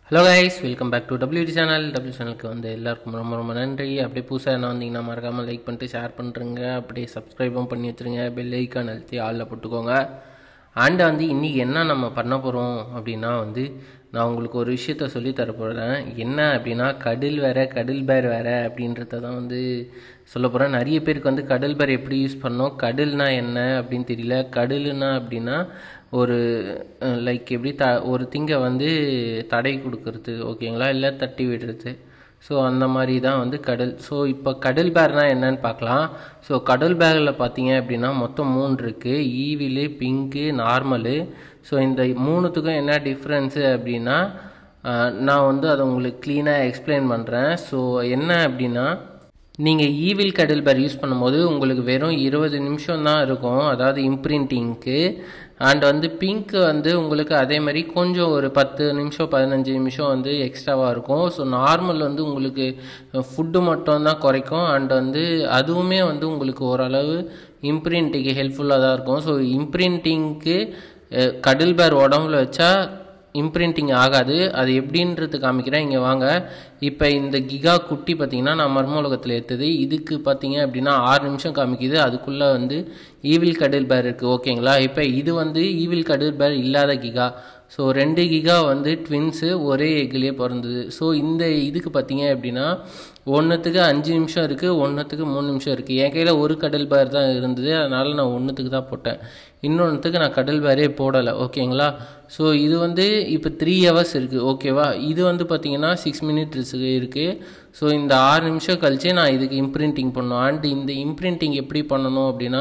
hello guys welcome back to WD channel W சேனலுக்கு வந்து எல்லாருக்கும் ரொம்ப ரொம்ப நன்றி அப்படியே புதுசாக என்ன வந்தீங்கன்னா மறக்காமல் லைக் பண்ணிட்டு ஷேர் பண்ணுறங்க அப்படியே சப்ஸ்கிரைபும் பண்ணி வச்சுருங்க பெல் ஐக்கான் அழுத்தி ஆளில் போட்டுக்கோங்க அண்ட் வந்து இன்றைக்கி என்ன நம்ம பண்ண போகிறோம் அப்படின்னா வந்து நான் உங்களுக்கு ஒரு விஷயத்த சொல்லி தர போகிறேன் என்ன அப்படின்னா கடல் வேற கடல் பேர் வேற அப்படின்றத தான் வந்து சொல்ல போகிறேன் நிறைய பேருக்கு வந்து கடல் பேர் எப்படி யூஸ் பண்ணோம் கடல்னா என்ன அப்படின்னு தெரியல கடலுனா அப்படின்னா ஒரு லைக் எப்படி த ஒரு திங்கை வந்து தடை கொடுக்கறது ஓகேங்களா இல்லை தட்டி விடுறது ஸோ அந்த மாதிரி தான் வந்து கடல் ஸோ இப்போ கடல் பேர்னால் என்னன்னு பார்க்கலாம் ஸோ கடல் பேரில் பார்த்தீங்க அப்படின்னா மொத்தம் மூணு இருக்குது ஈவிலு பிங்க்கு நார்மலு ஸோ இந்த மூணுத்துக்கும் என்ன டிஃப்ரென்ஸு அப்படின்னா ஆஹ், நான் வந்து அதை உங்களுக்கு க்ளீனாக எக்ஸ்பிளைன் பண்ணுறேன் ஸோ என்ன அப்படின்னா நீங்கள் ஈவில் கடல் பேர் யூஸ் பண்ணும்போது உங்களுக்கு வெறும் இருபது நிமிஷம் தான் இருக்கும் அதாவது இம்ப்ரிண்டிங்க்கு அண்ட் வந்து பிங்க் வந்து உங்களுக்கு அதே மாதிரி கொஞ்சம் ஒரு பத்து நிமிஷம் பதினஞ்சு நிமிஷம் வந்து எக்ஸ்ட்ராவாக இருக்கும் ஸோ நார்மல் வந்து உங்களுக்கு ஃபுட்டு மட்டும் தான் குறைக்கும் அண்ட் வந்து அதுவுமே வந்து உங்களுக்கு ஓரளவு இம்ப்ரிண்டிங்க்கு ஹெல்ப்ஃபுல்லாக தான் இருக்கும் ஸோ இம்ப்ரிண்டிங்க்கு கடல் பேர் உடம்புல வச்சா இம்ப்ரிண்டிங் ஆகாது அது எப்படின்றது காமிக்கிறேன் இங்கே வாங்க இப்போ இந்த கிகா குட்டி பார்த்தீங்கன்னா நான் மர்ம உலகத்தில் ஏற்றுது இதுக்கு பார்த்தீங்க அப்படின்னா ஆறு நிமிஷம் காமிக்குது அதுக்குள்ளே வந்து ஈவில் கடல் பேர் இருக்குது ஓகேங்களா இப்போ இது வந்து ஈவில் கடல் பேர் இல்லாத கிகா ஸோ ரெண்டு கிகா வந்து ட்வின்ஸு ஒரே எக்லேயே பிறந்தது ஸோ இந்த இதுக்கு பார்த்தீங்க அப்படின்னா ஒன்றுத்துக்கு அஞ்சு நிமிஷம் இருக்குது ஒன்றுத்துக்கு மூணு நிமிஷம் இருக்குது என் கையில் ஒரு கடல் பேர் தான் இருந்தது அதனால் நான் ஒன்றுத்துக்கு தான் போட்டேன் இன்னொன்றுத்துக்கு நான் கடல் பேரே போடலை ஓகேங்களா ஸோ இது வந்து இப்போ த்ரீ ஹவர்ஸ் இருக்குது ஓகேவா இது வந்து பார்த்தீங்கன்னா சிக்ஸ் மினிட்ஸ் இருக்குது ஸோ இந்த ஆறு நிமிஷம் கழிச்சு நான் இதுக்கு இம்ப்ரிண்டிங் பண்ணணும் அண்ட் இந்த இம்ப்ரிண்டிங் எப்படி பண்ணணும் அப்படின்னா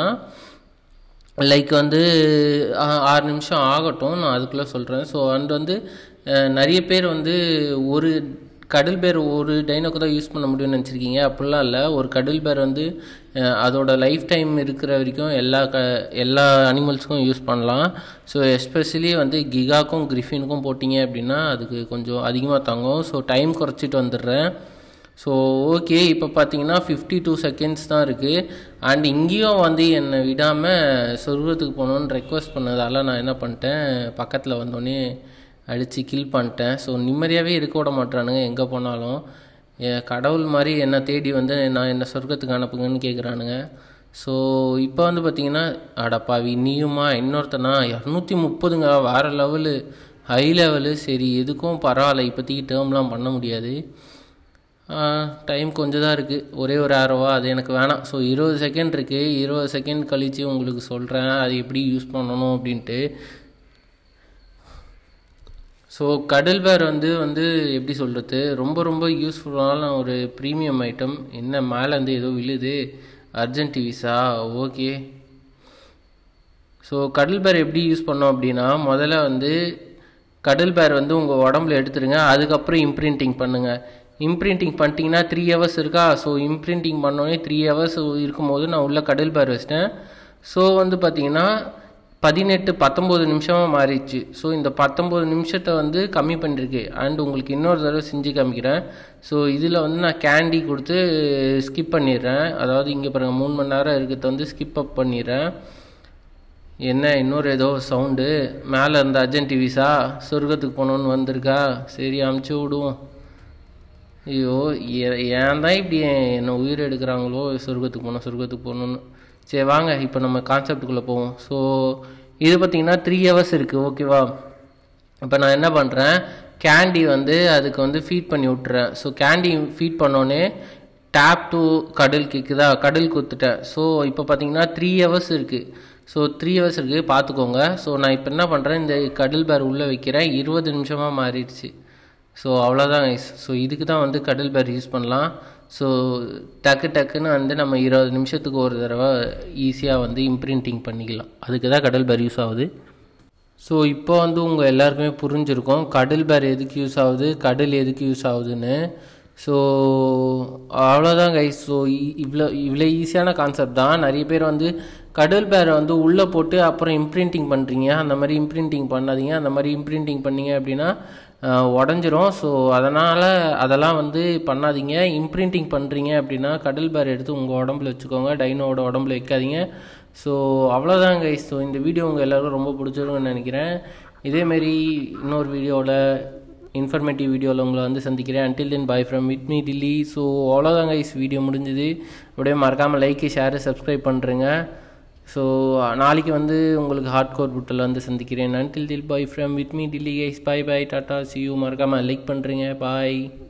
லைக் வந்து ஆ- ஆறு நிமிஷம் ஆகட்டும் நான் அதுக்குள்ளே சொல்கிறேன் ஸோ அண்ட் வந்து அஹ், நிறைய பேர் வந்து ஒரு கடல் பேர் ஒரு டைனோக்கு தான் யூஸ் பண்ண முடியும்னு நினச்சிருக்கீங்க அப்படிலாம் இல்லை ஒரு கடல் பேர் வந்து அஹ், அதோட லைஃப் டைம் இருக்கிற வரைக்கும் எல்லா க எல்லா அனிமல்ஸுக்கும் யூஸ் பண்ணலாம் ஸோ எஸ்பெஷலி வந்து கிகாக்கும் கிரிஃபினுக்கும் போட்டிங்க அப்படின்னா அதுக்கு கொஞ்சம் அதிகமாக தாங்கும் ஸோ டைம் குறைச்சிட்டு வந்துடுறேன் ஸோ ஓகே இப்போ பார்த்தீங்கன்னா ஃபிஃப்டி டூ செகண்ட்ஸ் தான் இருக்குது அண்ட் இங்கேயும் வந்து என்னை விடாமல் சொர்க்கத்துக்கு போகணுன்னு ரெக்வஸ்ட் பண்ணதால நான் என்ன பண்ணிட்டேன் பக்கத்தில் வந்தோடனே அடித்து கில் பண்ணிட்டேன் ஸோ நிம்மதியாகவே இருக்க விட மாட்றானுங்க எங்கே போனாலும் என் கடவுள் மாதிரி என்னை தேடி வந்து நான் என்ன சொர்க்கத்துக்கு அனுப்புங்கன்னு கேட்குறானுங்க ஸோ இப்போ வந்து பார்த்தீங்கன்னா அடப்பாவி நீயுமா இன்னொருத்தனா இரநூத்தி முப்பதுங்க வேறு லெவலு ஹை லெவலு சரி எதுக்கும் பரவாயில்ல இப்போதைக்கு டேர்ம்லாம் பண்ண முடியாது டைம் கொஞ்சம் தான் இருக்குது ஒரே ஒரு ஆரோவா அது எனக்கு வேணாம் ஸோ இருபது செகண்ட் இருக்குது இருபது செகண்ட் கழித்து உங்களுக்கு சொல்கிறேன் அது எப்படி யூஸ் பண்ணணும் அப்படின்ட்டு ஸோ கடல் பேர் வந்து வந்து எப்படி சொல்கிறது ரொம்ப ரொம்ப யூஸ்ஃபுல்லான ஒரு ப்ரீமியம் ஐட்டம் என்ன மேலேருந்து ஏதோ விழுது அர்ஜென்ட் விசா ஓகே ஸோ கடல் பேர் எப்படி யூஸ் பண்ணோம் அப்படின்னா முதல்ல வந்து கடல் பேர் வந்து உங்கள் உடம்புல எடுத்துருங்க அதுக்கப்புறம் இம்ப்ரிண்டிங் பண்ணுங்கள் இம்ப்ரிண்டிங் பண்ணிட்டீங்கன்னா த்ரீ ஹவர்ஸ் இருக்கா ஸோ இம்ப்ரிண்டிங் பண்ணோடனே த்ரீ ஹவர்ஸ் இருக்கும்போது நான் உள்ள கடல் பேர் வச்சிட்டேன் ஸோ வந்து பார்த்தீங்கன்னா பதினெட்டு பத்தொம்போது நிமிஷமாக மாறிடுச்சு ஸோ இந்த பத்தொம்போது நிமிஷத்தை வந்து கம்மி பண்ணிருக்கு அண்ட் உங்களுக்கு இன்னொரு தடவை செஞ்சு காமிக்கிறேன் ஸோ இதில் வந்து நான் கேண்டி கொடுத்து ஸ்கிப் பண்ணிடுறேன் அதாவது இங்கே பாருங்கள் மூணு மணி நேரம் இருக்கிறத வந்து ஸ்கிப் அப் பண்ணிடுறேன் என்ன இன்னொரு ஏதோ சவுண்டு மேலே இருந்த அர்ஜென்ட் விசா சொர்க்கத்துக்கு போகணுன்னு வந்திருக்கா சரி அமுச்சு விடுவோம் ஐயோ ஏ- ஏன் தான் இப்படி என்னை உயிர் எடுக்கிறாங்களோ சொர்க்கத்துக்கு போகணும் சொர்க்கத்துக்கு போகணுன்னு சரி வாங்க இப்போ நம்ம கான்செப்டுக்குள்ளே போவோம் ஸோ இது பார்த்தீங்கன்னா த்ரீ ஹவர்ஸ் இருக்குது ஓகேவா இப்போ நான் என்ன பண்ணுறேன் கேண்டி வந்து அதுக்கு வந்து ஃபீட் பண்ணி விட்டுறேன் ஸோ கேண்டி ஃபீட் பண்ணோன்னே டேப் டு கடல் கேட்குதா கடல் குத்துட்டேன் ஸோ இப்போ பார்த்தீங்கன்னா த்ரீ ஹவர்ஸ் இருக்குது ஸோ த்ரீ ஹவர்ஸ் இருக்குது பார்த்துக்கோங்க ஸோ நான் இப்போ என்ன பண்ணுறேன் இந்த கடல் பேர் உள்ளே வைக்கிறேன் இருபது நிமிஷமாக மாறிடுச்சு ஸோ அவ்வளோதான் ஸோ இதுக்கு தான் வந்து கடல் பேர் யூஸ் பண்ணலாம் ஸோ டக்கு டக்குன்னு வந்து நம்ம இருபது நிமிஷத்துக்கு ஒரு தடவை ஈஸியாக வந்து இம்ப்ரிண்டிங் பண்ணிக்கலாம் அதுக்கு தான் கடல் பேர் யூஸ் ஆகுது ஸோ இப்போ வந்து உங்கள் எல்லாருக்குமே புரிஞ்சிருக்கும் கடல் பேர் எதுக்கு யூஸ் ஆகுது கடல் எதுக்கு யூஸ் ஆகுதுன்னு ஸோ அவ்வளோதான் கைஸ் ஸோ இவ்வளோ இவ்வளோ ஈஸியான கான்செப்ட் தான் நிறைய பேர் வந்து கடல் பேரை வந்து உள்ளே போட்டு அப்புறம் இம்ப்ரிண்டிங் பண்ணுறீங்க அந்த மாதிரி இம்ப்ரிண்டிங் பண்ணாதீங்க அந்த மாதிரி இம்ப்ரிண்டிங் பண்ணீங்க அப்படின்னா அஹ், உடஞ்சிரும் ஸோ அதனால் அதெல்லாம் வந்து பண்ணாதீங்க இம்ப்ரிண்டிங் பண்ணுறீங்க அப்படின்னா கடல் பேர் எடுத்து உங்கள் உடம்புல வச்சுக்கோங்க டைனோட உடம்புல வைக்காதீங்க ஸோ அவ்வளோதான் கைஸ் ஸோ இந்த வீடியோ உங்கள் எல்லாருக்கும் ரொம்ப பிடிச்சிருக்குன்னு நினைக்கிறேன் இதேமாரி இன்னொரு வீடியோவில் இன்ஃபர்மேட்டிவ் வீடியோவில் உங்களை வந்து சந்திக்கிறேன் until then bye from with me Dilli so அவ்வளோதாங்க கைஸ் வீடியோ முடிஞ்சுது அப்படியே மறக்காமல் லைக்கு ஷேரு சப்ஸ்கிரைப் பண்ணுறேங்க ஸோ நாளைக்கு வந்து உங்களுக்கு ஹார்ட் கோர் புட்டில் வந்து சந்திக்கிறேன் until then bye from with me Dilli guys bye bye டாட்டா சி யூ மறக்காமல் லைக் பண்ணுறீங்க பாய்